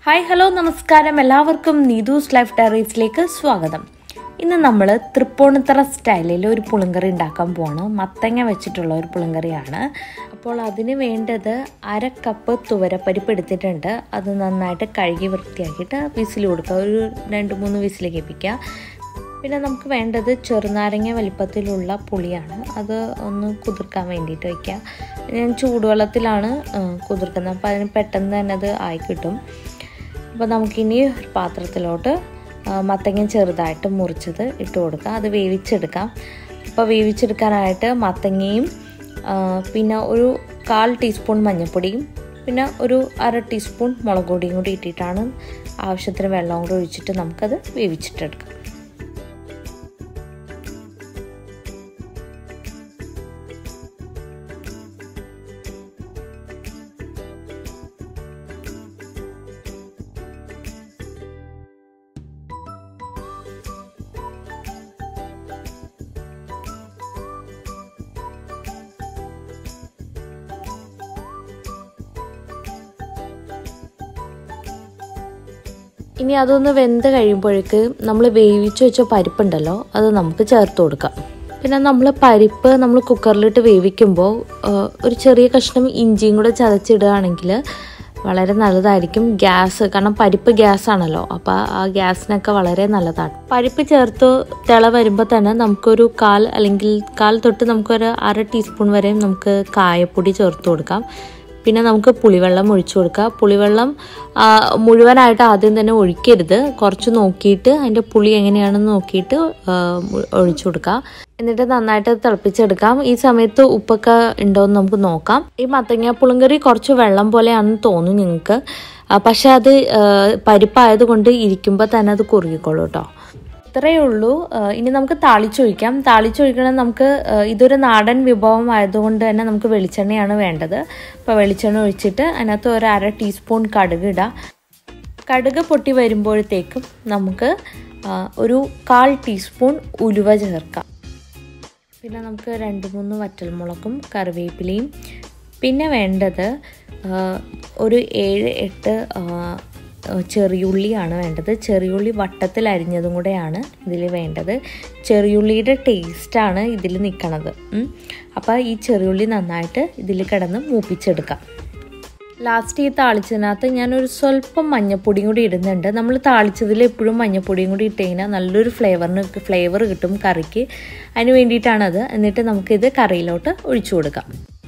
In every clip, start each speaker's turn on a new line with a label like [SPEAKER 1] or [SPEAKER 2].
[SPEAKER 1] hi hello നമസ്കാരം എല്ലാവർക്കും നീതൂസ് life ഡയറീസിലേക്ക് സ്വാഗതം ഇന്ന് നമ്മൾ തൃപ്പൂണിത്തറ സ്റ്റൈലിൽ ഒരു പുളിങ്കറി ഉണ്ടാക്കാൻ പോവാണ് മത്തങ്ങ വെച്ചിട്ടുള്ള ഒരു പുളിങ്കറിയാണ് അപ്പോൾ അതിന് വേണ്ടത് അര കപ്പ് തുവരപ്പരിപ്പ് എടുത്തിട്ടുണ്ട് അത് നന്നായിട്ട് കഴുകി വൃത്തിയാക്കിയിട്ട് വിസിൽ കൊടുക്കുക ഒരു രണ്ട് മൂന്ന് വിസിൽ കേൾപ്പിക്കുക പിന്നെ നമുക്ക് വേണ്ടത് ചെറുനാരങ്ങ വലിപ്പത്തിലുള്ള പുളിയാണ് അത് ഒന്ന് കുതിർക്കാൻ വേണ്ടിയിട്ട് വയ്ക്കുക ഞാൻ ചൂടുവെള്ളത്തിലാണ് ആ, കുതിർക്കുന്നത് അപ്പോൾ അതിന് പെട്ടെന്ന് തന്നെ അത് ആയി കിട്ടും അപ്പോൾ നമുക്കിനി ഒരു പാത്രത്തിലോട്ട് ആ, മത്തങ്ങ ചെറുതായിട്ട് മുറിച്ചത് ഇട്ട് കൊടുക്കാം അത് വേവിച്ചെടുക്കാം അപ്പോൾ വേവിച്ചെടുക്കാനായിട്ട് മത്തങ്ങയും ആ, പിന്നെ ഒരു കാൽ ടീസ്പൂൺ മഞ്ഞൾപ്പൊടിയും പിന്നെ ഒരു അര ടീസ്പൂൺ മുളക് പൊടിയും കൂടി ഇട്ടിട്ടാണ് ആവശ്യത്തിന് വെള്ളം കൂടി ഒഴിച്ചിട്ട് നമുക്കത് വേവിച്ചിട്ടെടുക്കാം ഇനി അതൊന്ന് വെന്ത് കഴിയുമ്പോഴേക്ക് നമ്മൾ വേവിച്ച് വെച്ച പരിപ്പുണ്ടല്ലോ അത് നമുക്ക് ചേർത്ത് കൊടുക്കാം പിന്നെ നമ്മൾ പരിപ്പ് നമ്മൾ കുക്കറിലിട്ട് വേവിക്കുമ്പോൾ ആ, ഒരു ചെറിയ കഷ്ണം ഇഞ്ചിയും കൂടെ ചതച്ചിടുകയാണെങ്കിൽ വളരെ നല്ലതായിരിക്കും ഗ്യാസ് കാരണം പരിപ്പ് ഗ്യാസ് ആണല്ലോ അപ്പോൾ ആ ഗ്യാസിനൊക്കെ വളരെ നല്ലതാണ് പരിപ്പ് ചേർത്ത് തിള വരുമ്പോൾ തന്നെ നമുക്കൊരു കാൽ അല്ലെങ്കിൽ കാൽ തൊട്ട് നമുക്കൊരു അര ടീസ്പൂൺ വരെ നമുക്ക് കായപ്പൊടി ചേർത്ത് കൊടുക്കാം പിന്നെ നമുക്ക് പുളിവെള്ളം ഒഴിച്ചു കൊടുക്കുക പുളിവെള്ളം ആ, മുഴുവനായിട്ട് ആദ്യം തന്നെ ഒഴിക്കരുത് കുറച്ച് നോക്കിയിട്ട് അതിൻ്റെ പുളി എങ്ങനെയാണെന്ന് നോക്കിയിട്ട് ആ, മു- ഒഴിച്ചു കൊടുക്കുക എന്നിട്ട് നന്നായിട്ട് തിളപ്പിച്ചെടുക്കാം ഈ സമയത്ത് ഉപ്പൊക്കെ ഉണ്ടോയെന്ന് നമുക്ക് നോക്കാം ഈ മത്തങ്ങ പുളിങ്കറി കുറച്ച് വെള്ളം പോലെയാണെന്ന് തോന്നും നിങ്ങൾക്ക് ആ, പക്ഷെ അത് ആ, പരിപ്പായതുകൊണ്ട് ഇരിക്കുമ്പോൾ തന്നെ അത് കുറുകിക്കോളൂ കേട്ടോ ഇത്രയേ ഉള്ളൂ ആ, ഇനി നമുക്ക് താളിച്ചൊഴിക്കാം താളിച്ചൊഴിക്കണം നമുക്ക് ആ, ഇതൊരു നാടൻ വിഭവം ആയതുകൊണ്ട് തന്നെ നമുക്ക് വെളിച്ചെണ്ണയാണ് വേണ്ടത് അപ്പോൾ വെളിച്ചെണ്ണ ഒഴിച്ചിട്ട് അതിനകത്ത് ഒരു അര ടീസ്പൂൺ കടുക് ഇടാം കടുക് പൊട്ടി വരുമ്പോഴത്തേക്കും നമുക്ക് ആ, ഒരു കാൽ ടീസ്പൂൺ ഉലുവ ചേർക്കാം പിന്നെ നമുക്ക് രണ്ട് മൂന്ന് വറ്റൽമുളകും കറിവേപ്പിലയും പിന്നെ വേണ്ടത് ആ, ഒരു ഏഴ് എട്ട് ആ, ചെറിയുള്ളിയാണ് വേണ്ടത് ചെറിയുള്ളി വട്ടത്തിൽ അരിഞ്ഞതും കൂടെയാണ് ഇതിൽ വേണ്ടത് ചെറിയുള്ളിയുടെ ടേസ്റ്റാണ് ഇതിൽ നിൽക്കണത് അപ്പോൾ ഈ ചെറിയുള്ളി നന്നായിട്ട് ഇതിൽ കിടന്ന് മൂപ്പിച്ചെടുക്കാം ലാസ്റ്റ് ഈ താളിച്ചതിനകത്ത് ഞാനൊരു സ്വല്പം മഞ്ഞപ്പൊടിയും കൂടി ഇടുന്നുണ്ട് നമ്മൾ താളിച്ചതിൽ എപ്പോഴും മഞ്ഞപ്പൊടിയും കൂടി ഇട്ട് കഴിഞ്ഞാൽ നല്ലൊരു ഫ്ലേവറിന് ഫ്ലേവർ കിട്ടും കറിക്ക് അതിന് വേണ്ടിയിട്ടാണത് എന്നിട്ട് നമുക്കിത് കറിയിലോട്ട് ഒഴിച്ചു കൊടുക്കാം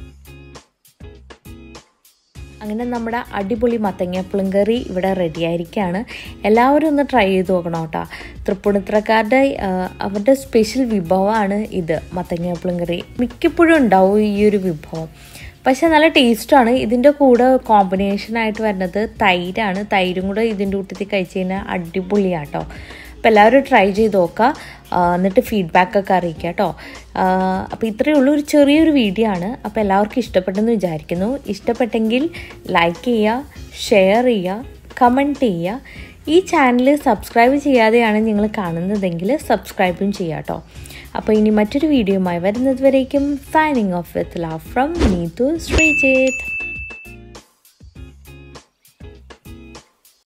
[SPEAKER 1] അങ്ങനെ നമ്മുടെ അടിപൊളി മത്തങ്ങ പുളിങ്കറി ഇവിടെ റെഡി ആയിരിക്കുകയാണ് എല്ലാവരും ഒന്ന് ട്രൈ ചെയ്ത് നോക്കണം കേട്ടോ തൃപ്പൂണിത്തറക്കാരുടെ ആ, അവരുടെ സ്പെഷ്യൽ വിഭവമാണ് ഇത് മത്തങ്ങ പുളിങ്കറി മിക്കപ്പോഴും ഉണ്ടാവും ഈ ഒരു വിഭവം പക്ഷെ നല്ല ടേസ്റ്റാണ് ഇതിൻ്റെ കൂടെ കോമ്പിനേഷനായിട്ട് വരുന്നത് തൈരാണ് തൈരും കൂടെ ഇതിൻ്റെ കൂട്ടത്തിൽ കഴിച്ച് കഴിഞ്ഞാൽ അടിപൊളിയാട്ടോ അപ്പോൾ എല്ലാവരും ട്രൈ ചെയ്ത് നോക്കുക ആ, എന്നിട്ട് ഫീഡ്ബാക്ക് ഒക്കെ അറിയിക്കുക കേട്ടോ അപ്പോൾ ഇത്രയേ ഉള്ളൂ ഒരു ചെറിയൊരു വീഡിയോ ആണ് അപ്പോൾ എല്ലാവർക്കും ഇഷ്ടപ്പെട്ടെന്ന് വിചാരിക്കുന്നു ഇഷ്ടപ്പെട്ടെങ്കിൽ ലൈക്ക് ചെയ്യുക ഷെയർ ചെയ്യുക കമൻറ്റ് ചെയ്യുക ഈ ചാനൽ സബ്സ്ക്രൈബ് ചെയ്യാതെയാണ് നിങ്ങൾ കാണുന്നതെങ്കിൽ സബ്സ്ക്രൈബും ചെയ്യുക കേട്ടോ അപ്പോൾ ഇനി മറ്റൊരു വീഡിയോയുമായി വരുന്നത് വരേക്കും signing off with love from Neethu Sreejith